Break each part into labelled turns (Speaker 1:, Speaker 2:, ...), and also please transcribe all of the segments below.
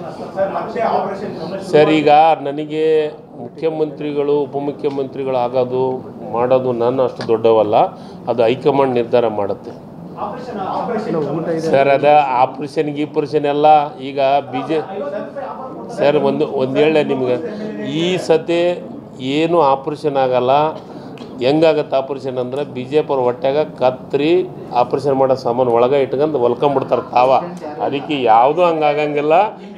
Speaker 1: Sir ಮತ್ತೆ operation ಕಮಲ
Speaker 2: sir ಈಗ ನನಗೆ ಮುಖ್ಯಮಂತ್ರಿಗಳು ಉಪಮುಖ್ಯಮಂತ್ರಿಗಳು ಆಗೋದು ಮಾಡೋದು ನಾನು ಅಷ್ಟು ದೊಡ್ಡವಲ್ಲ ಅದು ಹೈಕಮಾಂಡ್ ನಿರ್ಧಾರ ಮಾಡುತ್ತೆ
Speaker 1: ಆಪರೇಷನ್ ಆಪರೇಷನ್
Speaker 2: ಸರ್ ಅದ ಆಪ್ರೇಷನ್ ಗೀಪ್ರೇಷನ್ ಎಲ್ಲ ಈಗ ಬಿ ಜೆ ಸರ್ ಒಂದು ಒಂದು ಹೇಳ ನಿಮ್ಗೆ ಈ ಸತಿ ಏನು ಆಪ್ರೇಷನ್ ಆಗಲ್ಲ ಹೆಂಗಾಗತ್ತೆ ಆಪ್ರೇಷನ್ ಅಂದ್ರೆ ಬಿ ಜೆ ಪಿ ಅವ್ರ ಹೊಟ್ಯಾಗ ಕತ್ರಿ ಆಪ್ರೇಷನ್ ಮಾಡೋ ಸಾಮಾನು ಒಳಗೆ ಇಟ್ಕೊಂಡು ಹೊಲ್ಕೊಂಬಿಡ್ತಾರೆ ತಾವ ಅದಕ್ಕೆ ಯಾವುದೂ ಹಂಗಾಗಂಗಿಲ್ಲ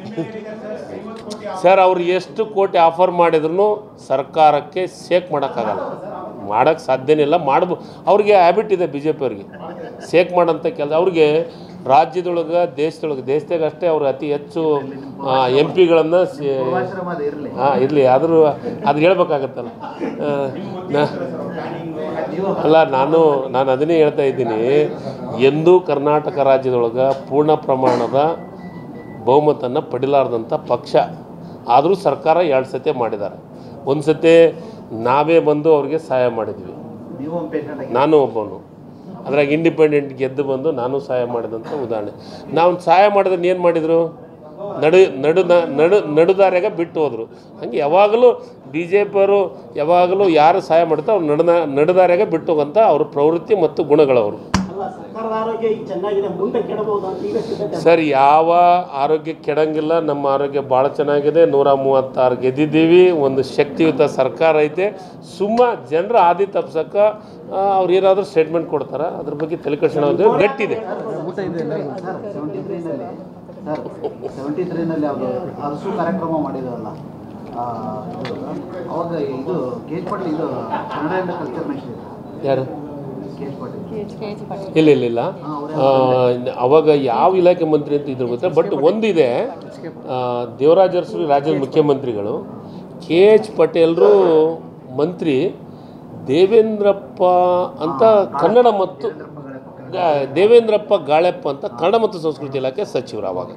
Speaker 2: ಸರ್ ಅವ್ರು ಎಷ್ಟು ಕೋಟಿ ಆಫರ್ ಮಾಡಿದ್ರು ಸರ್ಕಾರಕ್ಕೆ ಸೇಕ್ ಮಾಡೋಕ್ಕಾಗಲ್ಲ ಮಾಡೋಕ್ಕೆ ಸಾಧ್ಯನೇ ಇಲ್ಲ ಮಾಡ್ಬೋ ಅವ್ರಿಗೆ ಹ್ಯಾಬಿಟ್ ಇದೆ ಬಿ ಜೆ ಪಿ ಅವ್ರಿಗೆ ಸೇಕ್ ಮಾಡೋಂಥ ಕೆಲಸ ಅವ್ರಿಗೆ ರಾಜ್ಯದೊಳಗೆ ದೇಶದೊಳಗೆ ದೇಶದಾಗ ಅಷ್ಟೇ ಅವ್ರು ಅತಿ ಹೆಚ್ಚು ಎಂ ಪಿಗಳನ್ನು ಹಾಂ ಇರಲಿ ಆದರೂ ಅದು ಹೇಳ್ಬೇಕಾಗತ್ತಲ್ಲ ಆ, ನಾ- ಅಲ್ಲ ನಾನು ನಾನು ಅದನ್ನೇ ಹೇಳ್ತಾ ಇದ್ದೀನಿ ಎಂದೂ ಕರ್ನಾಟಕ ರಾಜ್ಯದೊಳಗೆ ಪೂರ್ಣ ಪ್ರಮಾಣದ ಬಹುಮತನ ಪಡಿಲಾರ್ದಂಥ ಪಕ್ಷ ಆದರೂ ಸರ್ಕಾರ ಎರಡು ಸತಿ ಮಾಡಿದ್ದಾರೆ ಒಂದು ಸತಿ ನಾವೇ ಬಂದು ಅವ್ರಿಗೆ ಸಹಾಯ ಮಾಡಿದ್ವಿ ನಾನು ಒಬ್ಬನು ಅದ್ರಾಗ ಇಂಡಿಪೆಂಡೆಂಟ್ ಗೆದ್ದು ಬಂದು ನಾನು ಸಹಾಯ ಮಾಡಿದಂಥ ಉದಾಹರಣೆ ನಾವು ಸಹಾಯ ಮಾಡಿದ್ರೆ ಏನು ಮಾಡಿದರು ನಡು ನಡು ನಡು ನಡುದಾರ್ಯಾಗ ಬಿಟ್ಟು ಹೋದರು ಹಂಗೆ ಯಾವಾಗಲೂ ಬಿ ಜೆ ಪಿಯವರು ಯಾವಾಗಲೂ ಯಾರು ಸಹಾಯ ಮಾಡ್ತಾರೆ ಅವ್ರು ನಡು ನಡುದಾರ್ಯಾಗ ಬಿಟ್ಟು ಹೋಗಂಥ ಅವ್ರ ಪ್ರವೃತ್ತಿ ಮತ್ತು ಗುಣಗಳವರು
Speaker 3: ಅಲ್ಲ ಸರ್ಕಾರದ ಆರೋಗ್ಯ ಈಗ ಚೆನ್ನಾಗಿದೆ ಮುಂದೆ ಕೆಡಬಹುದು ಅಂತ ಈಗ ಸಿದ್ಧತೆ
Speaker 2: ಸರ್ ಯಾವ ಆರೋಗ್ಯ ಕೆಡಂಗಿಲ್ಲ ನಮ್ಮ ಆರೋಗ್ಯ ಭಾಳ ಚೆನ್ನಾಗಿದೆ ನೂರ ಮೂವತ್ತಾರು ಗೆದ್ದಿದ್ದೀವಿ ಒಂದು ಶಕ್ತಿಯುತ ಸರ್ಕಾರ ಐತೆ ಸುಮ್ಮ ಜನರ ಆದಿ ತಪ್ಸಕ್ಕೆ ಅವ್ರು ಏನಾದರೂ ಸ್ಟೇಟ್ಮೆಂಟ್ ಕೊಡ್ತಾರೆ ಅದ್ರ ಬಗ್ಗೆ ತಲೆ ಕೆಡಿಸ್ಕೊಳ್ಳೋದು ಗಟ್ಟಿದೆ
Speaker 4: ಸರ್ ಸೆವೆಂಟಿ ತ್ರೀನಲ್ಲಿ ಸರ್ ಸೆವೆಂಟಿ ತ್ರೀನಲ್ಲಿ ಅದು ಅರಸು ಕಾರ್ಯಕ್ರಮ ಮಾಡಿದ್ರಲ್ಲ ಆ, ಇದು, ಅವಾಗ ಇದು ಕೆ ಎಚ್ ಪಾಟೀಲ್ ಇದು ಕನ್ನಡ ಇಂದ ಕಲ್ಚರ್ ಮಿನಿಸ್ಟರ್
Speaker 2: ಯಾರು
Speaker 4: ಕೆ ಎಚ್ ಪಾಟೀಲ್
Speaker 2: ಇಲ್ಲ ಇಲ್ಲ ಇಲ್ಲ ಆ, ಅವಾಗ ಯಾವ ಇಲಾಖೆ ಮಂತ್ರಿ ಅಂತ ಇದ್ರ ಗೊತ್ತಿಲ್ಲ ಬಟ್ ಒಂದಿದೆ ಆ, ದೇವರಾಜ ಅರಸು ರಾಜ್ಯದ ಮುಖ್ಯಮಂತ್ರಿಗಳು ಕೆ ಎಚ್ ಪಟೇಲ್ರು ಮಂತ್ರಿ ದೇವೇಂದ್ರಪ್ಪ ಅಂತ ಕನ್ನಡ ಮತ್ತು ಗ- ದೇವೇಂದ್ರಪ್ಪ ಗಾಳೆಪ್ಪ ಅಂತ ಕನ್ನಡ ಮತ್ತು ಸಂಸ್ಕೃತಿ ಇಲಾಖೆ ಸಚಿವರು ಅವಾಗ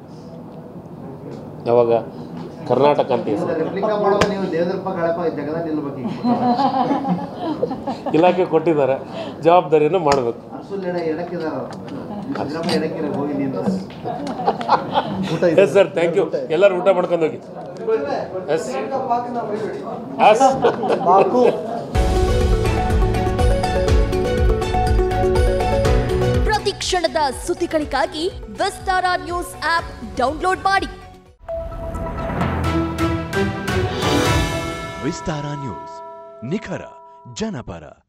Speaker 2: ಯಾವಾಗ ಕರ್ನಾಟಕ ಅಂತ ಹೆಸರು
Speaker 4: ರೆಪ್ಲಿಕಾ ಮಾಡುವಾಗ ನೀವು ದೇವೇಂದ್ರಪ್ಪ ಗಳಪ್ಪ ಜಗದ ನಿಲ್ಬೇಕು ಈಗ.
Speaker 2: ಇಲಾಖೆ ಕೊಟ್ಟಿದ್ದಾರೆ ಜವಾಬ್ದಾರಿಯನ್ನು ಮಾಡಬೇಕು
Speaker 4: ಅರಸು ಎಡ ಎಡಕ್ಕಿದಾರ ಸಿದ್ದರಾಮಯ್ಯ ಎಡಕ್ಕಿರ ಹೋಗಿ ನಿಂತು
Speaker 2: ಎಸ್ ಸರ್ ಥ್ಯಾಂಕ್ ಯು ಎಲ್ಲರೂ ಊಟ ಮಾಡ್ಕೊಂಡು ಹೋಗಿ ಎಸ್ ಎಸ್
Speaker 5: ಪ್ರತಿ ಕ್ಷಣದ ಸುದ್ದಿಗಳಿಗಾಗಿ ವಿಸ್ತಾರ ನ್ಯೂಸ್ ಆಪ್ ಡೌನ್ಲೋಡ್ ಮಾಡಿ
Speaker 6: ವಿಸ್ತಾರ ನ್ಯೂಸ್ ನಿಖರ ಜನಪರ